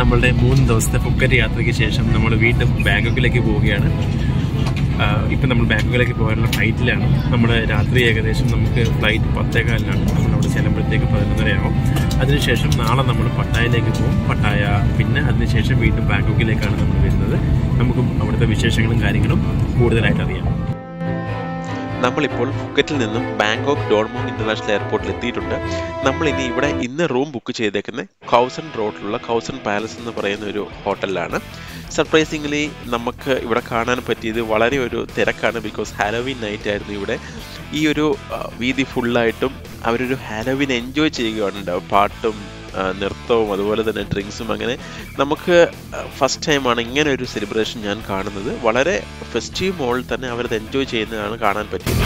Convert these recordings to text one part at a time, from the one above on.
നമ്മളുടെ മൂന്ന് ദിവസത്തെ ഫുക്കറ്റ് യാത്രയ്ക്ക് ശേഷം നമ്മൾ വീണ്ടും ബാങ്കോക്കിലേക്ക് പോവുകയാണ് ആഹ് ഇപ്പം നമ്മൾ ബാങ്കോക്കിലേക്ക് പോകാനുള്ള ഫ്ലൈറ്റിലാണ് നമ്മൾ രാത്രി ഏകദേശം നമുക്ക് ഫ്ലൈറ്റ് പത്തേകാലിനാണ് നമ്മൾ അവിടെ ചെല്ലുമ്പോഴത്തേക്ക് പതിനൊന്നരയാവും അതിനുശേഷം നാളെ നമ്മൾ പട്ടായയിലേക്ക് പോകും പട്ടായ പിന്നെ അതിനുശേഷം വീണ്ടും ബാങ്കോക്കിലേക്കാണ് നമ്മൾ വരുന്നത് നമുക്ക് അവിടുത്തെ വിശേഷങ്ങളും കാര്യങ്ങളും കൂടുതലായിട്ട് അറിയാം നമ്മളിപ്പോൾ ഫുക്കറ്റിൽ നിന്നും ബാങ്കോക്ക് ഡോൾമോങ് ഇന്റർനാഷണൽ എയർപോർട്ടിൽ എത്തിയിട്ടുണ്ട് നമ്മൾ ഇനി ഇവിടെ ഇന്ന് റൂം ബുക്ക് ചെയ്തേക്കുന്നത് കൗസൺ റോഡിലുള്ള കൗസൺ പാലസ് എന്ന് പറയുന്ന ഒരു ഹോട്ടലിലാണ് സർപ്രൈസിംഗ്ലി നമുക്ക് ഇവിടെ കാണാൻ പറ്റിയത് വളരെ ഒരു തിരക്കാണ് ബിക്കോസ് ഹാലോവിൻ നൈറ്റ് ആയിരുന്നു ഇവിടെ ഈ ഒരു ആ, വീതി ഫുള്ളായിട്ടും അവരൊരു ഹാലോവിൻ എൻജോയ് ചെയ്യുകയാണ് ഉണ്ടാവും പാട്ടും ആ, നൃത്തവും അതുപോലെ തന്നെ ഡ്രിങ്ക്സും അങ്ങനെ നമുക്ക് ഫസ്റ്റ് ടൈമാണ് ഇങ്ങനെ ഒരു സെലിബ്രേഷൻ ഞാൻ കാണുന്നത് വളരെ ഫെസ്റ്റീവ് മോളിൽ തന്നെ അവരത് എൻജോയ് ചെയ്യുന്നതാണ് കാണാൻ പറ്റിയത്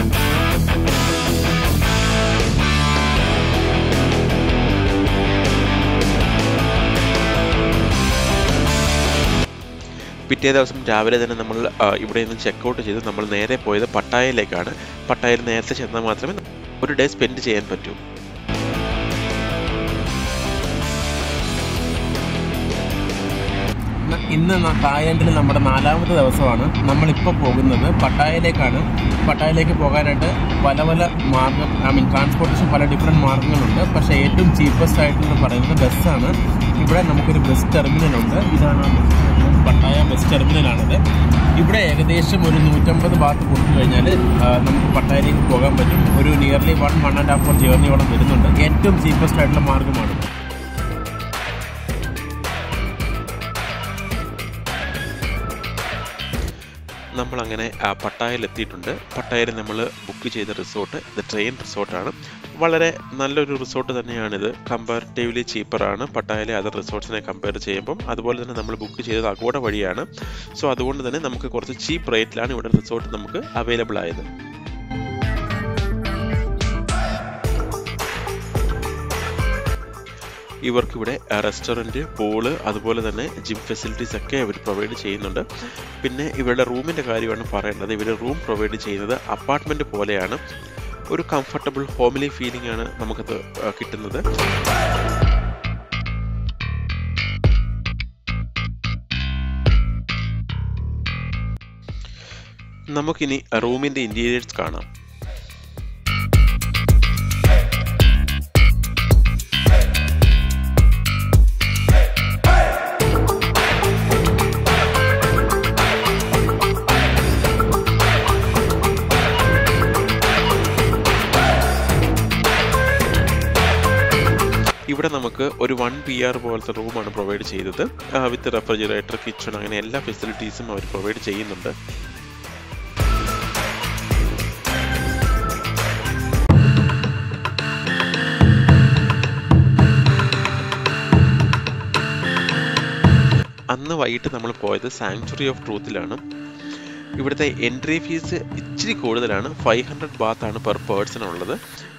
പിറ്റേ ദിവസം രാവിലെ തന്നെ നമ്മൾ ആ, ഇവിടെ നിന്ന് ചെക്കൗട്ട് ചെയ്ത് നമ്മൾ നേരെ പോയത് പട്ടായയിലേക്കാണ് പട്ടായയിൽ നേരത്തെ ചെന്നാൽ മാത്രമേ ഒരു ഡേ സ്പെൻഡ് ചെയ്യാൻ പറ്റൂ ഇന്ന് ന- തായ്ലൻഡിൽ നമ്മുടെ നാലാമത്തെ ദിവസമാണ് നമ്മളിപ്പോൾ പോകുന്നത് പട്ടായയിലേക്കാണ് പട്ടായയിലേക്ക് പോകാനായിട്ട് പല പല മാർഗം ഐ മീൻ ട്രാൻസ്പോർട്ടേഷൻ പല ഡിഫറെൻറ്റ് മാർഗങ്ങളുണ്ട് പക്ഷേ ഏറ്റവും ചീപ്പസ്റ്റ് ആയിട്ടെന്ന് പറയുന്നത് ബസ്സാണ് ഇവിടെ നമുക്കൊരു ബസ് ടെർമിനലുണ്ട് ഇതാണ് ആ ബസ് ടെർമിനൽ. പട്ടായ ബസ് ടെർമിനലാണിത് ഇവിടെ ഏകദേശം ഒരു നൂറ്റമ്പത് ബാത്ത് കൊടുത്തു കഴിഞ്ഞാൽ നമുക്ക് പട്ടായയിലേക്ക് പോകാൻ പറ്റും ഒരു nearly one one and half hour ജേർണിയോളം വരുന്നുണ്ട് ഏറ്റവും ചീപ്പസ്റ്റ് ആയിട്ടുള്ള മാർഗ്ഗമാണ് നമ്മൾ അങ്ങനെ പട്ടായയിൽ എത്തിയിട്ടുണ്ട് പട്ടായയിൽ നമ്മൾ ബുക്ക് ചെയ്ത റിസോർട്ട് ഇത് ട്രെയിൻ റിസോർട്ടാണ് വളരെ നല്ലൊരു റിസോർട്ട് തന്നെയാണിത് കമ്പാരിറ്റീവ്ലി ചീപ്പറാണ് പട്ടായയിലെ അതർ റിസോർട്ട്സിനെ കമ്പയർ ചെയ്യുമ്പം അതുപോലെ തന്നെ നമ്മൾ ബുക്ക് ചെയ്തത് അഗോഡ വഴിയാണ് സോ അതുകൊണ്ട് തന്നെ നമുക്ക് കുറച്ച് ചീപ്പ് റേറ്റിലാണ് ഇവിടെ റിസോർട്ട് നമുക്ക് അവൈലബിൾ ആയത് ഇവർക്കിവിടെ റെസ്റ്റോറൻറ്റ് പൂള് അതുപോലെ തന്നെ ജിം ഫെസിലിറ്റീസ് ഒക്കെ അവർ പ്രൊവൈഡ് ചെയ്യുന്നുണ്ട് പിന്നെ ഇവരുടെ റൂമിൻ്റെ കാര്യമാണ് പറയേണ്ടത് ഇവർ റൂം പ്രൊവൈഡ് ചെയ്യുന്നത് അപ്പാർട്ട്മെൻറ്റ് പോലെയാണ് ഒരു കംഫർട്ടബിൾ ഹോംലി ഫീലിംഗ് ആണ് നമുക്കത് ആ, കിട്ടുന്നത് നമുക്കിനി റൂമിൻ്റെ ഇൻറ്റീരിയേഴ്സ് കാണാം ഇവിടെ നമുക്ക് ഒരു വൺ പി ആർ പോലത്തെ റൂമാണ് പ്രൊവൈഡ് ചെയ്തത് വിത്ത് റെഫ്രിജറേറ്റർ കിച്ചൺ അങ്ങനെ എല്ലാ ഫെസിലിറ്റീസും അവർ പ്രൊവൈഡ് ചെയ്യുന്നുണ്ട് അന്ന് വൈകിട്ട് നമ്മൾ പോയത് സാങ്ച്വറി ഓഫ് ട്രൂത്തിലാണ് ഇവിടുത്തെ എൻട്രി ഫീസ് ഇച്ചിരി കൂടുതലാണ് ഫൈവ് ഹൺഡ്രഡ് ബാത്ത് ആണ് പെർ പേഴ്സൺ ഉള്ളത്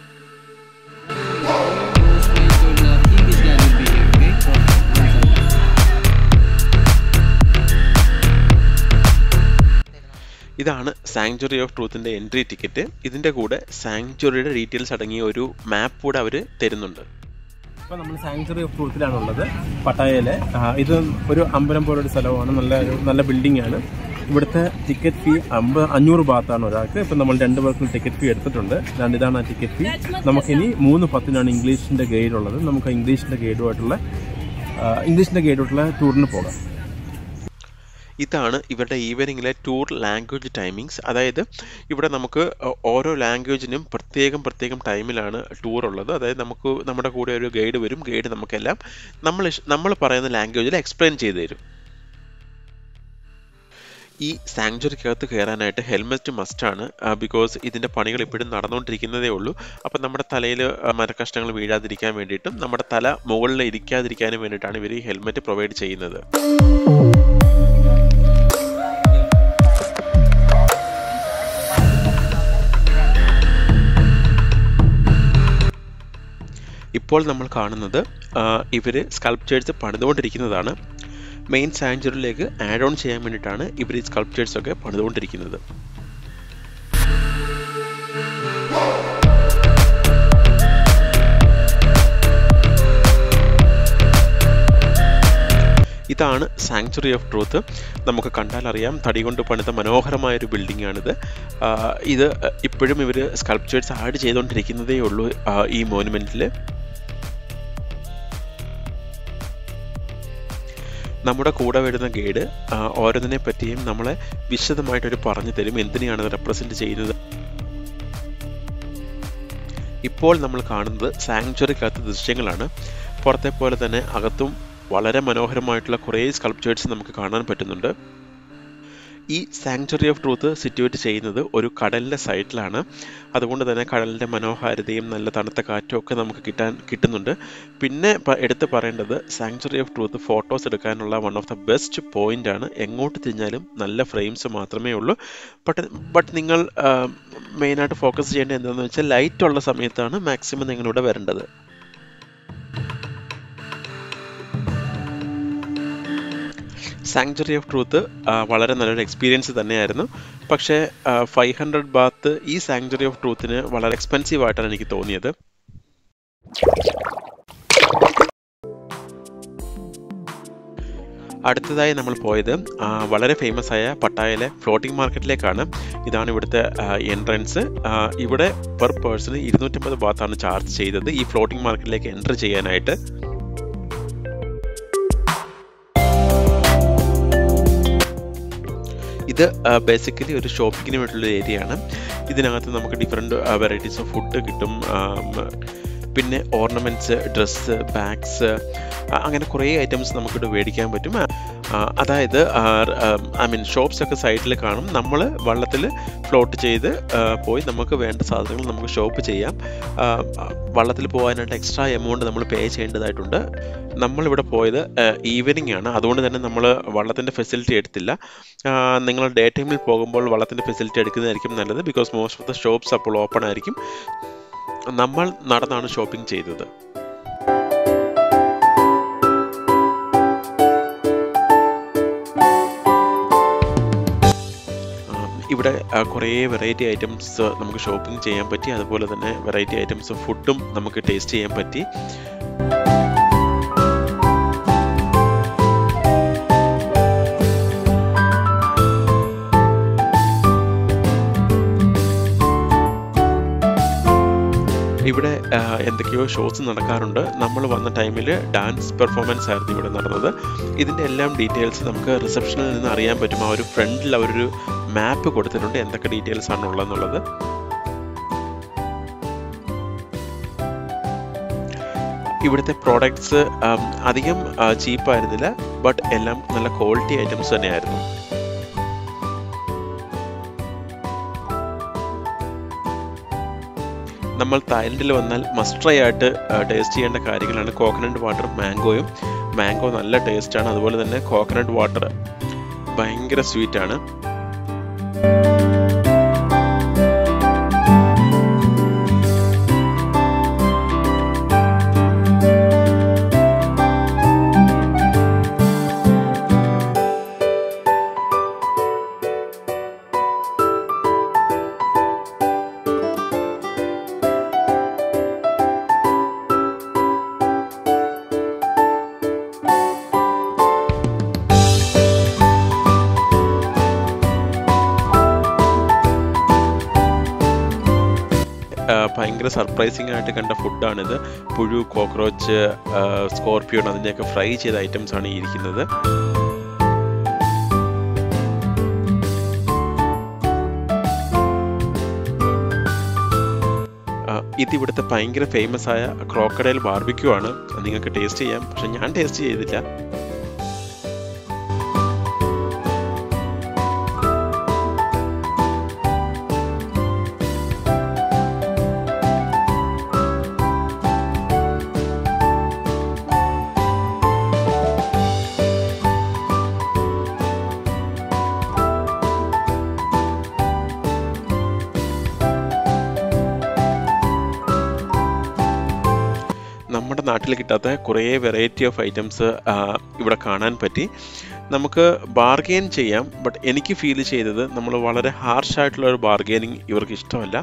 ഇതാണ് സാങ്ച്വറി ഓഫ് ട്രൂത്തിൻ്റെ എൻട്രി ടിക്കറ്റ് ഇതിൻ്റെ കൂടെ സാങ്ച്വറിയുടെ ഡീറ്റെയിൽസ് അടങ്ങിയ ഒരു മാപ്പ് കൂടെ അവർ തരുന്നുണ്ട് ഇപ്പൊ നമ്മൾ സാങ്ച്വറി ഓഫ് ട്രൂത്തിലാണുള്ളത് പട്ടായയിലെ ആ, ഇത് ഒരു അമ്പലം പോലൊരു സ്ഥലമാണ് നല്ല ഒരു നല്ല ബിൽഡിംഗ് ആണ് ഇവിടുത്തെ ടിക്കറ്റ് ഫീ അമ്പത് അഞ്ഞൂറ് ബാത്താണ് ഒരാൾക്ക് ഇപ്പം നമ്മൾ രണ്ട് പേർക്കും ടിക്കറ്റ് ഫീ എടുത്തിട്ടുണ്ട് രണ്ട് ഇതാണ് ആ ടിക്കറ്റ് ഫീ നമുക്കിനി മൂന്ന് പത്തിനാണ് ഇംഗ്ലീഷിന്റെ ഗൈഡ് ഉള്ളത് നമുക്ക് ഇംഗ്ലീഷിന്റെ ഗൈഡുമായിട്ടുള്ള ആ, ഇംഗ്ലീഷിന്റെ ഗൈഡുമായിട്ടുള്ള ടൂറിന് പോകാം ഇതാണ് ഇവരുടെ ഈവനിങ്ങിലെ ടൂർ ലാംഗ്വേജ് ടൈമിങ്സ് അതായത് ഇവിടെ നമുക്ക് ഓ- ഓരോ ലാംഗ്വേജിനും പ്രത്യേകം പ്രത്യേകം ടൈമിലാണ് ടൂർ ഉള്ളത് അതായത് നമുക്ക് നമ്മുടെ കൂടെ ഒരു ഗൈഡ് വരും ഗൈഡ് നമുക്കെല്ലാം നമ്മൾ ഇഷ്- നമ്മൾ പറയുന്ന ലാംഗ്വേജിൽ എക്സ്പ്ലെയിൻ ചെയ്തു തരും ഈ സാങ്ച്വറിക്കകത്ത് കയറാനായിട്ട് ഹെൽമെറ്റ് മസ്റ്റാണ് ബിക്കോസ് ഇതിൻ്റെ പണികൾ ഇപ്പോഴും നടന്നുകൊണ്ടിരിക്കുന്നതേ ഉള്ളൂ അപ്പം നമ്മുടെ തലയിൽ മരക്കഷ്ണങ്ങൾ വീഴാതിരിക്കാൻ വേണ്ടിയിട്ടും നമ്മുടെ തല മുകളിൽ ഇരിക്കാതിരിക്കാനും വേണ്ടിയിട്ടാണ് ഇവർ ഈ ഹെൽമെറ്റ് പ്രൊവൈഡ് ചെയ്യുന്നത് ഇപ്പോൾ നമ്മൾ കാണുന്നത് ഇവർ സ്കൾപ്ചേഴ്സ് പണിതുകൊണ്ടിരിക്കുന്നതാണ് മെയിൻ സാങ്ച്വറിയിലേക്ക് ആഡ് ഓൺ ചെയ്യാൻ വേണ്ടിയിട്ടാണ് ഇവർ ഈ സ്കൾപ്ചേഴ്സ് ഒക്കെ പണിതുകൊണ്ടിരിക്കുന്നത് ഇതാണ് സാങ്ച്വറി ഓഫ് ട്രൂത്ത് നമുക്ക് കണ്ടാൽ അറിയാം തടി കൊണ്ട് പണിത മനോഹരമായ ഒരു ബിൽഡിംഗ് ആണിത് ആ, ഇത് ഇപ്പോഴും ഇവർ സ്കൾപ്ചേഴ്സ് ആഡ് ചെയ്തുകൊണ്ടിരിക്കുന്നതേ ഉള്ളൂ ആ, ഈ മോനുമെൻറ്റിൽ നമ്മുടെ കൂടെ വരുന്ന ഗൈഡ് ഓരോന്നിനെ പറ്റിയും നമ്മളെ വിശദമായിട്ടൊരു പറഞ്ഞു തരും എന്തിനെയാണ് അത് റെപ്രസെൻറ്റ് ചെയ്യുന്നത് ഇപ്പോൾ നമ്മൾ കാണുന്നത് സാങ്ച്വറിക്കകത്ത് ദൃശ്യങ്ങളാണ് പുറത്തെ പോലെ തന്നെ അകത്തും വളരെ മനോഹരമായിട്ടുള്ള കുറേ സ്കൾപ്ചേഴ്സ് നമുക്ക് കാണാൻ പറ്റുന്നുണ്ട് ഈ സാങ്ച്വറി ഓഫ് ട്രൂത്ത് സിറ്റുവേറ്റ് ചെയ്യുന്നത് ഒരു കടലിൻ്റെ സൈഡിലാണ് അതുകൊണ്ട് തന്നെ കടലിൻ്റെ മനോഹാരിതയും നല്ല തണുത്ത കാറ്റും ഒക്കെ നമുക്ക് കിട്ടാൻ കിട്ടുന്നുണ്ട് പിന്നെ പ- എടുത്ത് പറയേണ്ടത് സാങ്ച്വറി ഓഫ് ട്രൂത്ത് ഫോട്ടോസ് എടുക്കാനുള്ള one of the best point ആണ് എങ്ങോട്ട് തിരിഞ്ഞാലും നല്ല ഫ്രെയിംസ് മാത്രമേ ഉള്ളൂ ബട്ട് ബട്ട് നിങ്ങൾ മെയിനായിട്ട് ഫോക്കസ് ചെയ്യേണ്ടത് എന്താണെന്ന് വെച്ചാൽ ലൈറ്റ് ഉള്ള സമയത്താണ് മാക്സിമം നിങ്ങളിവിടെ വരേണ്ടത് സാങ്ച്വറി ഓഫ് ട്രൂത്ത് വളരെ നല്ലൊരു എക്സ്പീരിയൻസ് തന്നെയായിരുന്നു പക്ഷേ ഫൈവ് ഹൺഡ്രഡ് ബാത്ത് ഈ സാങ്ച്വറി ഓഫ് ട്രൂത്തിന് വളരെ എക്സ്പെൻസീവ് ആയിട്ടാണ് എനിക്ക് തോന്നിയത് അടുത്തതായി നമ്മൾ പോയത് ആ, വളരെ ഫേമസ് ആയ പട്ടായയിലെ ഫ്ലോട്ടിംഗ് മാർക്കറ്റിലേക്കാണ് ഇതാണ് ഇവിടുത്തെ എൻട്രൻസ് ഇവിടെ പെർ പേഴ്സണ് ഇരുന്നൂറ്റമ്പത് ബാത്താണ് ചാർജ് ചെയ്തത് ഈ ഫ്ലോട്ടിംഗ് മാർക്കറ്റിലേക്ക് എൻ്റർ ചെയ്യാനായിട്ട് ഇത് ബേസിക്കലി ഒരു ഷോപ്പിങ്ങിന് വേണ്ടിയുള്ള ഏരിയ ആണ് ഇതിനകത്ത് നമുക്ക് ഡിഫറെൻറ്റ് വെറൈറ്റീസ് ഓഫ് ഫുഡ് കിട്ടും ആം, പിന്നെ ഓർണമെൻറ്റ്സ് ഡ്രസ്സ് ബാഗ്സ് അങ്ങനെ കുറേ ഐറ്റംസ് നമുക്കിവിടെ മേടിക്കാൻ പറ്റും ആ, അതായത് ഐ മീൻ ഷോപ്സ് ഒക്കെ സൈഡിൽ കാണും നമ്മൾ വള്ളത്തിൽ ഫ്ലോട്ട് ചെയ്ത് ആ, പോയി നമുക്ക് വേണ്ട സാധനങ്ങൾ നമുക്ക് ഷോപ്പ് ചെയ്യാം ആ, വള്ളത്തിൽ പോകാനായിട്ട് എക്സ്ട്രാ എമൗണ്ട് നമ്മൾ പേ ചെയ്യേണ്ടതായിട്ടുണ്ട് നമ്മളിവിടെ പോയത് ഈവനിങ് ആണ് അതുകൊണ്ട് തന്നെ നമ്മൾ വള്ളത്തിൻ്റെ ഫെസിലിറ്റി എടുത്തില്ല ആ, നിങ്ങൾ ഡേ ടൈമിൽ പോകുമ്പോൾ വള്ളത്തിൻ്റെ ഫെസിലിറ്റി എടുക്കുന്നതായിരിക്കും നല്ലത് because most of the shops അപ്പോൾ ഓപ്പൺ ആയിരിക്കും നമ്മൾ നടന്നാണ് ഷോപ്പിംഗ് ചെയ്തത് ആം, ഇവിടെ ആ, കുറേ വെറൈറ്റി ഐറ്റംസ് നമുക്ക് ഷോപ്പിംഗ് ചെയ്യാൻ പറ്റി അതുപോലെ തന്നെ വെറൈറ്റി ഐറ്റംസ് ഫുഡും നമുക്ക് ടേസ്റ്റ് ചെയ്യാൻ പറ്റി ഇവിടെ ആ, എന്തൊക്കെയോ ഷോസ് നടക്കാറുണ്ട് നമ്മൾ വന്ന ടൈമിൽ ഡാൻസ് പെർഫോമൻസ് ആയിരുന്നു ഇവിടെ നടന്നത് ഇതിൻ്റെ എല്ലാം ഡീറ്റെയിൽസ് നമുക്ക് റിസപ്ഷനിൽ നിന്ന് അറിയാൻ പറ്റും ആ ഒരു ഫ്രണ്ടിൽ അവരൊരു മാപ്പ് കൊടുത്തിട്ടുണ്ട് എന്തൊക്കെ ഡീറ്റെയിൽസ് ആണ് ഉള്ളതെന്നുള്ളത് ഇവിടുത്തെ പ്രോഡക്ട്സ് അധികം ചീപ്പായിരുന്നില്ല ബട്ട് എല്ലാം നല്ല ക്വാളിറ്റി ഐറ്റംസ് തന്നെയായിരുന്നു നമ്മൾ തായ്ലൻഡിൽ വന്നാൽ മസ്റ്റ് ആയിട്ട് ടേസ്റ്റ് ചെയ്യേണ്ട കാര്യങ്ങളാണ് കോക്കനട്ട് വാട്ടർ മാംഗോയും മാംഗോ നല്ല ടേസ്റ്റാണ് അതുപോലെ തന്നെ കോക്കനട്ട് വാട്ടർ ഭയങ്കര സ്വീറ്റ് ആണ് ആ, ഭയങ്കര സർപ്രൈസിംഗ് ആയിട്ട് കണ്ട ഫുഡാണിത് പുഴു കോക്രോച്ച് സ്കോർപ്പിയോൺ അതിൻ്റെയൊക്കെ ഫ്രൈ ചെയ്ത ഐറ്റംസ് ആണ് ഈ ഇരിക്കുന്നത് ആ, ഇത് ഇവിടുത്തെ ഭയങ്കര ഫേമസ് ആയ ക്രോക്കഡൈൽ ബാർബിക്യൂ ആണ് നിങ്ങൾക്ക് ടേസ്റ്റ് ചെയ്യാം പക്ഷെ ഞാൻ ടേസ്റ്റ് ചെയ്തില്ല നമ്മുടെ നാട്ടിൽ കിട്ടാത്ത കുറേ വെറൈറ്റി ഓഫ് ഐറ്റംസ് ഇവിടെ കാണാൻ പറ്റി നമുക്ക് ബാർഗെയിൻ ചെയ്യാം ബട്ട് എനിക്ക് ഫീൽ ചെയ്തത് നമ്മൾ വളരെ ഹാർഷായിട്ടുള്ള ഒരു ബാർഗെയിനിങ് ഇവർക്ക് ഇഷ്ടമല്ല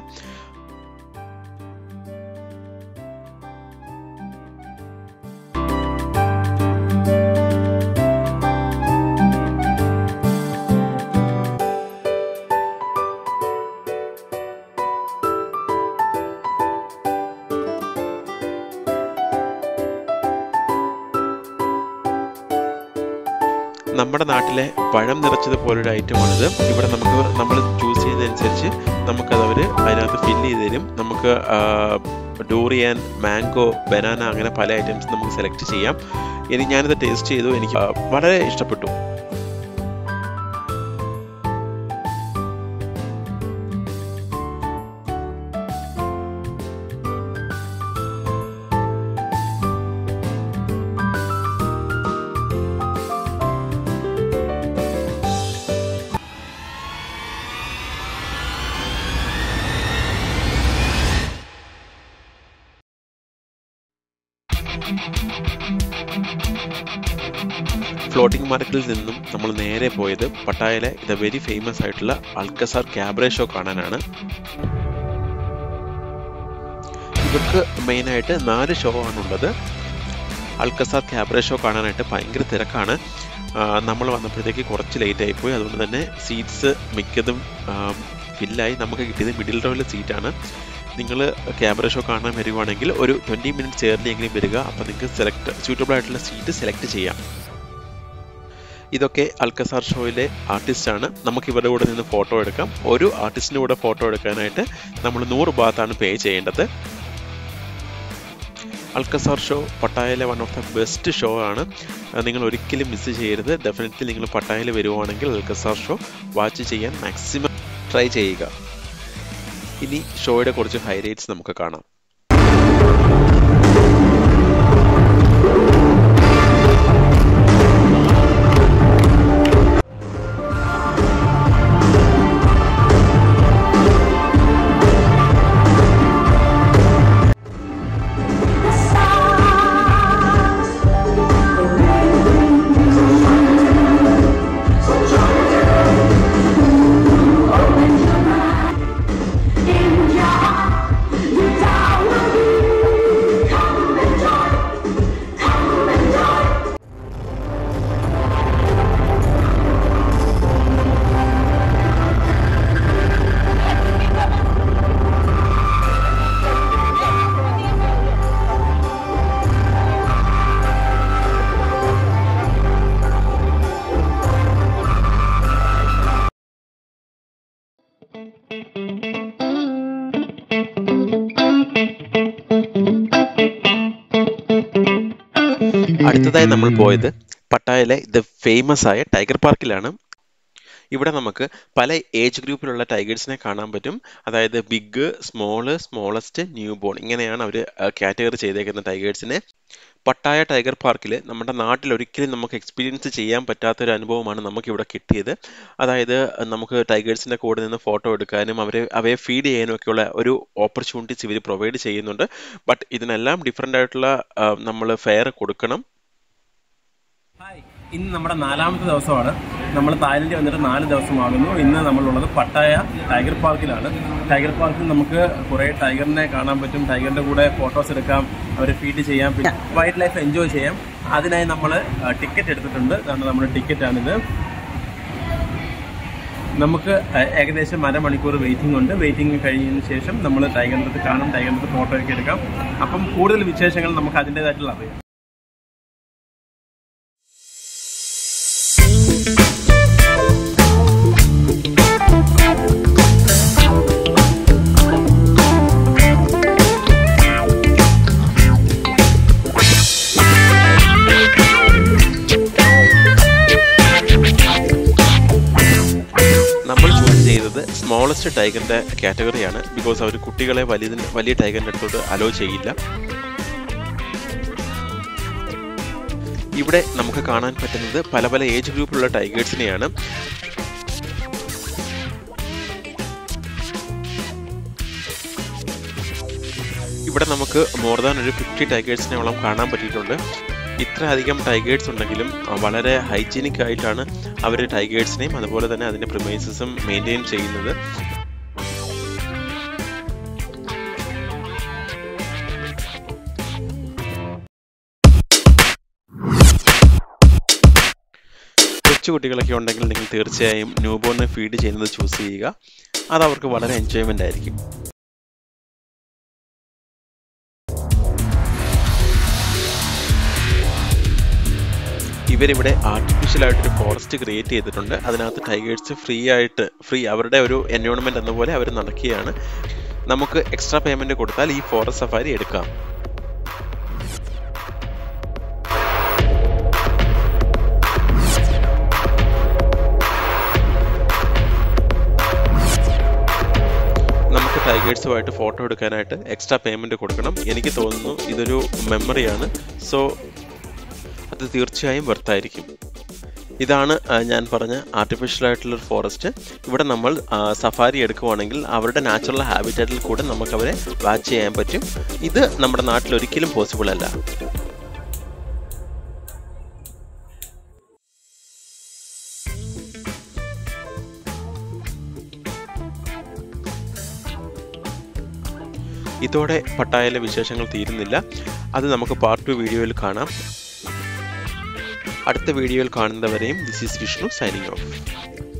നമ്മുടെ നാട്ടിലെ പഴം നിറച്ചതുപോലൊരു ഐറ്റമാണിത് ഇവിടെ നമുക്ക് നമ്മൾ ചൂസ് ചെയ്യുന്നതനുസരിച്ച് നമുക്കത് അവർ അതിനകത്ത് ഫില്ല് ചെയ്ത് തരും നമുക്ക് ഡൂറിയൻ മാംഗോ ബനാന അങ്ങനെ പല ഐറ്റംസ് നമുക്ക് സെലക്ട് ചെയ്യാം ഇനി ഞാനിത് ടേസ്റ്റ് ചെയ്തു എനിക്ക് ആ, വളരെ ഇഷ്ടപ്പെട്ടു ഫ്ലോട്ടിംഗ് മാർക്കറ്റിൽ നിന്നും നമ്മൾ നേരെ പോയത് പട്ടായയിലെ ഇത് വെരി ഫേമസ് ആയിട്ടുള്ള അൽക്കസാർ ക്യാബ്രെ ഷോ കാണാനാണ് ഇവർക്ക് മെയിനായിട്ട് നാല് ഷോ ആണുള്ളത് അൽക്കസാർ ക്യാബ്രെ ഷോ കാണാനായിട്ട് ഭയങ്കര തിരക്കാണ് നമ്മൾ വന്നപ്പോഴത്തേക്ക് കുറച്ച് ലേറ്റ് ആയിപ്പോയി അതുകൊണ്ട് തന്നെ സീറ്റ്സ് മിക്കതും ഫില്ലായി നമുക്ക് കിട്ടിയത് മിഡിൽ റോയിലെ സീറ്റാണ് നിങ്ങൾ ക്യാമറ ഷോ കാണാൻ വരുവാണെങ്കിൽ ഒരു ട്വൻറ്റി മിനിറ്റ്സ് ഏർലി എങ്കിലും വരിക അപ്പോൾ നിങ്ങൾക്ക് സെലക്ട് സ്യൂട്ടബിൾ ആയിട്ടുള്ള സീറ്റ് സെലക്ട് ചെയ്യാം ഇതൊക്കെ അൽക്കസാർ ഷോയിലെ ആർട്ടിസ്റ്റാണ് നമുക്ക് ഇവരുടെ കൂടെ നിന്ന് ഫോട്ടോ എടുക്കാം ഒരു ആർട്ടിസ്റ്റിൻ്റെ കൂടെ ഫോട്ടോ എടുക്കാനായിട്ട് നമ്മൾ നൂറ് ബാത്താണ് പേ ചെയ്യേണ്ടത് അൽക്കസാർ ഷോ പട്ടായയിലെ one of the best show ആണ് അത് നിങ്ങൾ ഒരിക്കലും മിസ് ചെയ്യരുത് ഡെഫിനറ്റ്ലി നിങ്ങൾ പട്ടായയിൽ വരുവാണെങ്കിൽ അൽക്കസാർ ഷോ വാച്ച് ചെയ്യാൻ മാക്സിമം ട്രൈ ചെയ്യുക ഇനി ഷോയുടെ കുറച്ച് ഹൈലൈറ്റ്സ് നമുക്ക് കാണാം അടുത്തതായി നമ്മൾ പോയത് പട്ടായയിലെ ദ ഫേമസ് ആയ ടൈഗർ പാർക്കിലാണ് ഇവിടെ നമുക്ക് പല ഏജ് ഗ്രൂപ്പിലുള്ള ടൈഗേഴ്സിനെ കാണാൻ പറ്റും അതായത് big small smallest new born ഇങ്ങനെയാണ് അവർ കാറ്റഗറി ചെയ്തേക്കുന്ന ടൈഗേഴ്സിനെ പട്ടായ ടൈഗർ പാർക്കിൽ നമ്മുടെ നാട്ടിൽ ഒരിക്കലും നമുക്ക് എക്സ്പീരിയൻസ് ചെയ്യാൻ പറ്റാത്ത ഒരു അനുഭവമാണ് നമുക്ക് ഇവിടെ കിട്ടിയത് അതായത് നമുക്ക് ടൈഗേഴ്സിൻ്റെ കൂടെ നിന്ന് ഫോട്ടോ എടുക്കാനും അവരെ അവയെ ഫീഡ് ചെയ്യാനും ഒക്കെയുള്ള ഒരു ഓപ്പർച്യൂണിറ്റീസ് ഇവർ പ്രൊവൈഡ് ചെയ്യുന്നുണ്ട് ബട്ട് ഇതിനെല്ലാം ഡിഫറെൻ്റ് ആയിട്ടുള്ള നമ്മൾ ഫെയർ കൊടുക്കണം ഹായ് ഇന്ന് നമ്മുടെ നാലാമത്തെ ദിവസമാണ് നമ്മൾ തായ്ലൻഡിൽ വന്നിട്ട് നാല് ദിവസമാകുന്നു ഇന്ന് നമ്മളുള്ളത് പട്ടായ ടൈഗർ പാർക്കിലാണ് ടൈഗർ പാർക്കിൽ നമുക്ക് കുറേ ടൈഗറിനെ കാണാൻ പറ്റും ടൈഗറിന്റെ കൂടെ ഫോട്ടോസ് എടുക്കാം അവരെ ഫീഡ് ചെയ്യാം പിന്നെ വൈൽഡ് ലൈഫ് എൻജോയ് ചെയ്യാം അതിനായി നമ്മൾ ടിക്കറ്റ് എടുത്തിട്ടുണ്ട് കാരണം നമ്മുടെ ടിക്കറ്റാണിത് നമുക്ക് ഏ- ഏകദേശം അരമണിക്കൂർ വെയിറ്റിംഗ് ഉണ്ട് വെയിറ്റിംഗ് കഴിഞ്ഞതിന് ശേഷം നമ്മൾ ടൈഗറിൻ്റെ അടുത്ത് കാണും ടൈഗറിൻ്റെ അടുത്ത് ഫോട്ടോ ഒക്കെ എടുക്കാം അപ്പം കൂടുതൽ വിശേഷങ്ങൾ നമുക്ക് അതിൻ്റെതായിട്ടുള്ള അറിയാം നമ്മൾ ചൂസ് ചെയ്തത് സ്മോളസ്റ്റ് ടൈഗറിന്റെ കാറ്റഗറിയാണ് ബിക്കോസ് അവർ കുട്ടികളെ വലിയ വലിയ ടൈഗറിന്റെ അടുത്തോട്ട് അലോ ചെയ്യില്ല ഇവിടെ നമുക്ക് കാണാൻ പറ്റുന്നത് പല പല ഏജ് ഗ്രൂപ്പിലുള്ള ടൈഗേഴ്സിനെയാണ് ഇവിടെ നമുക്ക് മോർ ദാൻ ഒരു ഫിഫ്റ്റി ടൈഗേഴ്സിനോളം കാണാൻ പറ്റിയിട്ടുണ്ട് ഇത്ര അധികം ടൈഗേഴ്സ് ഉണ്ടെങ്കിലും അഹ് വളരെ ഹൈജീനിക് ആയിട്ടാണ് അവർ ടൈഗേഴ്സിനെയും അതുപോലെ തന്നെ അതിൻ്റെ പ്രിമൈസസും മെയിൻറ്റെയിൻ ചെയ്യുന്നത് കൊച്ചുകുട്ടികളൊക്കെ ഉണ്ടെങ്കിൽ നിങ്ങൾ തീർച്ചയായും ന്യൂബോണിനെ ഫീഡ് ചെയ്യുന്നത് ചൂസ് ചെയ്യുക അത് അവർക്ക് വളരെ എൻജോയ്മെൻ്റ് ആയിരിക്കും ഇവരിവിടെ ആർട്ടിഫിഷ്യൽ ആയിട്ടൊരു ഫോറസ്റ്റ് ക്രിയേറ്റ് ചെയ്തിട്ടുണ്ട് അതിനകത്ത് ടൈഗേഴ്സ് ഫ്രീ ആയിട്ട് ഫ്രീ അവരുടെ ഒരു എൻവയോൺമെന്റ് എന്ന പോലെ അവർ നടക്കുകയാണ് നമുക്ക് എക്സ്ട്രാ പേയ്മെന്റ് കൊടുത്താൽ ഈ ഫോറസ്റ്റ് സഫാരി എടുക്കാം നമുക്ക് ടൈഗേഴ്സുമായിട്ട് ഫോട്ടോ എടുക്കാനായിട്ട് എക്സ്ട്രാ പേയ്മെന്റ് കൊടുക്കണം എനിക്ക് തോന്നുന്നു ഇതൊരു മെമ്മറിയാണ് സോ അത് തീർച്ചയായും വെർത്തായിരിക്കും ഇതാണ് ആ, ഞാൻ പറഞ്ഞ ആർട്ടിഫിഷ്യൽ ആയിട്ടുള്ള ഒരു ഫോറസ്റ്റ് ഇവിടെ നമ്മൾ ആ, സഫാരി എടുക്കുവാണെങ്കിൽ അവരുടെ നാച്ചുറൽ ഹാബിറ്റാറ്റിൽ കൂടെ നമുക്ക് അവരെ വാച്ച് ചെയ്യാൻ പറ്റും ഇത് നമ്മുടെ നാട്ടിൽ ഒരിക്കലും പോസിബിൾ അല്ല ഇതോടെ പട്ടായയിലെ വിശേഷങ്ങൾ തീരുന്നില്ല അത് നമുക്ക് പാർട്ട് ടു വീഡിയോയിൽ കാണാം അടുത്ത വീഡിയോയിൽ കാണുന്നവരെയും this is Vishnu signing of